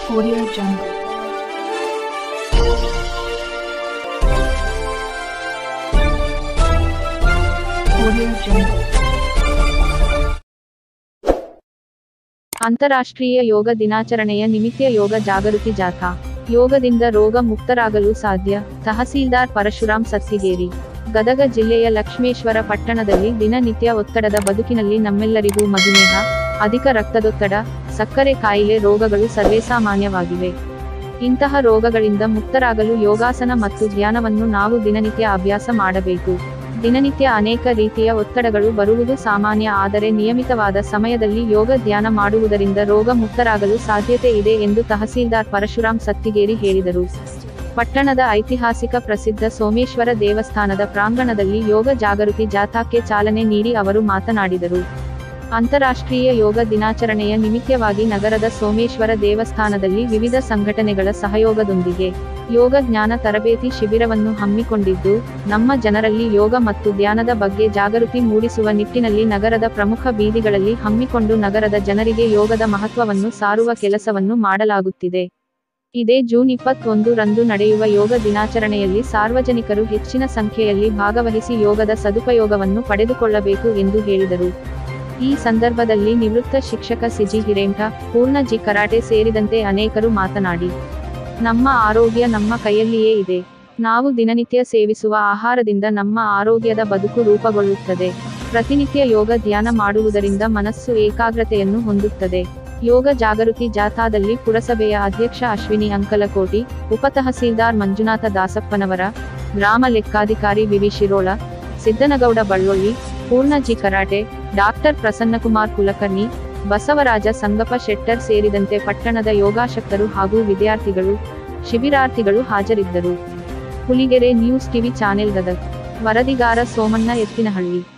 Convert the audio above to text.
Audio Jungle. Audio Jungle. ಅಂತಾರಾಷ್ಟ್ರೀಯ ಯೋಗ ದಿನಾಚರಣೆಯ ನಿಮಿತ್ತ ಯೋಗ ಜಾಗೃತಿ ಜಾಥಾ ಯೋಗದಿಂದ ರೋಗ ಮುಕ್ತರಾಗಲು ಸಾಧ್ಯ ತಹಸೀಲ್ದಾರ್ ಪರಶುರಾಮ್ ಸತ್ತಿಗೇರಿ ಗದಗ ಜಿಲ್ಲೆಯ ಲಕ್ಷ್ಮೇಶ್ವರ ಪಟ್ಟಣದಲ್ಲಿ ದಿನನಿತ್ಯ ಒತ್ತಡದ ಬದುಕಿನಲ್ಲಿ ನಮ್ಮೆಲ್ಲರಿಗೂ ಮಧುಮೇಹ ಅಧಿಕ ರಕ್ತದೊತ್ತಡ ಸಕ್ಕರೆ ಕಾಯಿಲೆ ರೋಗಗಳು ಸರ್ವೇಸಾಮಾನ್ಯವಾಗಿವೆ ಇಂತಹ ರೋಗಗಳಿಂದ ಮುಕ್ತರಾಗಲು ಯೋಗಾಸನ ಮತ್ತು ಧ್ಯಾನವನ್ನು ನಾವು ದಿನನಿತ್ಯ ಅಭ್ಯಾಸ ಮಾಡಬೇಕು ದಿನನಿತ್ಯ ಅನೇಕ ರೀತಿಯ ಒತ್ತಡಗಳು ಬರುವುದು ಸಾಮಾನ್ಯ ಆದರೆ ನಿಯಮಿತವಾದ ಸಮಯದಲ್ಲಿ ಯೋಗ ಧ್ಯಾನ ಮಾಡುವುದರಿಂದ ರೋಗ ಮುಕ್ತರಾಗಲು ಸಾಧ್ಯತೆ ಇದೆ ಎಂದು ತಹಸೀಲ್ದಾರ್ ಪರಶುರಾಮ್ ಸತ್ತಿಗೇರಿ ಹೇಳಿದರು ಪಟ್ಟಣದ ಐತಿಹಾಸಿಕ ಪ್ರಸಿದ್ಧ ಸೋಮೇಶ್ವರ ದೇವಸ್ಥಾನದ ಪ್ರಾಂಗಣದಲ್ಲಿ ಯೋಗ ಜಾಗೃತಿ ಜಾಥಾಕ್ಕೆ ಚಾಲನೆ ನೀಡಿ ಅವರು ಮಾತನಾಡಿದರು ಅಂತಾರಾಷ್ಟ್ರೀಯ ಯೋಗ ದಿನಾಚರಣೆಯ ನಿಮಿತ್ತವಾಗಿ ನಗರದ ಸೋಮೇಶ್ವರ ದೇವಸ್ಥಾನದಲ್ಲಿ ವಿವಿಧ ಸಂಘಟನೆಗಳ ಸಹಯೋಗದೊಂದಿಗೆ ಯೋಗ ಜ್ಞಾನ ತರಬೇತಿ ಶಿಬಿರವನ್ನು ಹಮ್ಮಿಕೊಂಡಿದ್ದು ನಮ್ಮ ಜನರಲ್ಲಿ ಯೋಗ ಮತ್ತು ಧ್ಯಾನದ ಬಗ್ಗೆ ಜಾಗೃತಿ ಮೂಡಿಸುವ ನಿಟ್ಟಿನಲ್ಲಿ ನಗರದ ಪ್ರಮುಖ ಬೀದಿಗಳಲ್ಲಿ ಹಮ್ಮಿಕೊಂಡು ನಗರದ ಜನರಿಗೆ ಯೋಗದ ಮಹತ್ವವನ್ನು ಸಾರುವ ಕೆಲಸವನ್ನು ಮಾಡಲಾಗುತ್ತಿದೆ ಇದೇ ಜೂನ್ ಇಪ್ಪತ್ತೊಂದು ರಂದು ನಡೆಯುವ ಯೋಗ ದಿನಾಚರಣೆಯಲ್ಲಿ ಸಾರ್ವಜನಿಕರು ಹೆಚ್ಚಿನ ಸಂಖ್ಯೆಯಲ್ಲಿ ಭಾಗವಹಿಸಿ ಯೋಗದ ಸದುಪಯೋಗವನ್ನು ಪಡೆದುಕೊಳ್ಳಬೇಕು ಎಂದು ಹೇಳಿದರು ಈ ಸಂದರ್ಭದಲ್ಲಿ ನಿವೃತ್ತ ಶಿಕ್ಷಕ ಸಿಜಿ ಹಿರೇಂಠ ಪೂರ್ಣ ಜಿ ಕರಾಟೆ ಸೇರಿದಂತೆ ಅನೇಕರು ಮಾತನಾಡಿ ನಮ್ಮ ಆರೋಗ್ಯ ನಮ್ಮ ಕೈಯಲ್ಲಿಯೇ ಇದೆ ನಾವು ದಿನನಿತ್ಯ ಸೇವಿಸುವ ಆಹಾರದಿಂದ ನಮ್ಮ ಆರೋಗ್ಯದ ಬದುಕು ರೂಪುಗೊಳ್ಳುತ್ತದೆ ಪ್ರತಿನಿತ್ಯ ಯೋಗ ಧ್ಯಾನ ಮಾಡುವುದರಿಂದ ಮನಸ್ಸು ಏಕಾಗ್ರತೆಯನ್ನು ಹೊಂದುತ್ತದೆ ಯೋಗ ಜಾಗೃತಿ ಜಾಥಾದಲ್ಲಿ ಪುರಸಭೆಯ ಅಧ್ಯಕ್ಷ ಅಶ್ವಿನಿ ಅಂಕಲಕೋಟಿ ಉಪತಹಸೀಲ್ದಾರ್ ಮಂಜುನಾಥ ದಾಸಪ್ಪನವರ ಗ್ರಾಮ ಲೆಕ್ಕಾಧಿಕಾರಿ ವಿವಿ ಶಿರೋಳ ಸಿದ್ದನಗೌಡ ಬಳ್ಳೊಳ್ಳಿ ಪೂರ್ಣ ಜಿ ಕರಾಟೆ ಡಾಕ್ಟರ್ ಪ್ರಸನ್ನಕುಮಾರ್ ಕುಲಕರ್ಣಿ ಬಸವರಾಜ ಸಂಗಪ್ಪ ಶೆಟ್ಟರ್ ಸೇರಿದಂತೆ ಪಟ್ಟಣದ ಯೋಗಾಸಕ್ತರು ಹಾಗೂ ವಿದ್ಯಾರ್ಥಿಗಳು ಶಿಬಿರಾರ್ಥಿಗಳು ಹಾಜರಿದ್ದರು Huligere news TV channel Gadag ವರದಿಗಾರ ಸೋಮಣ್ಣ ಎತ್ತಿನಹಳ್ಳಿ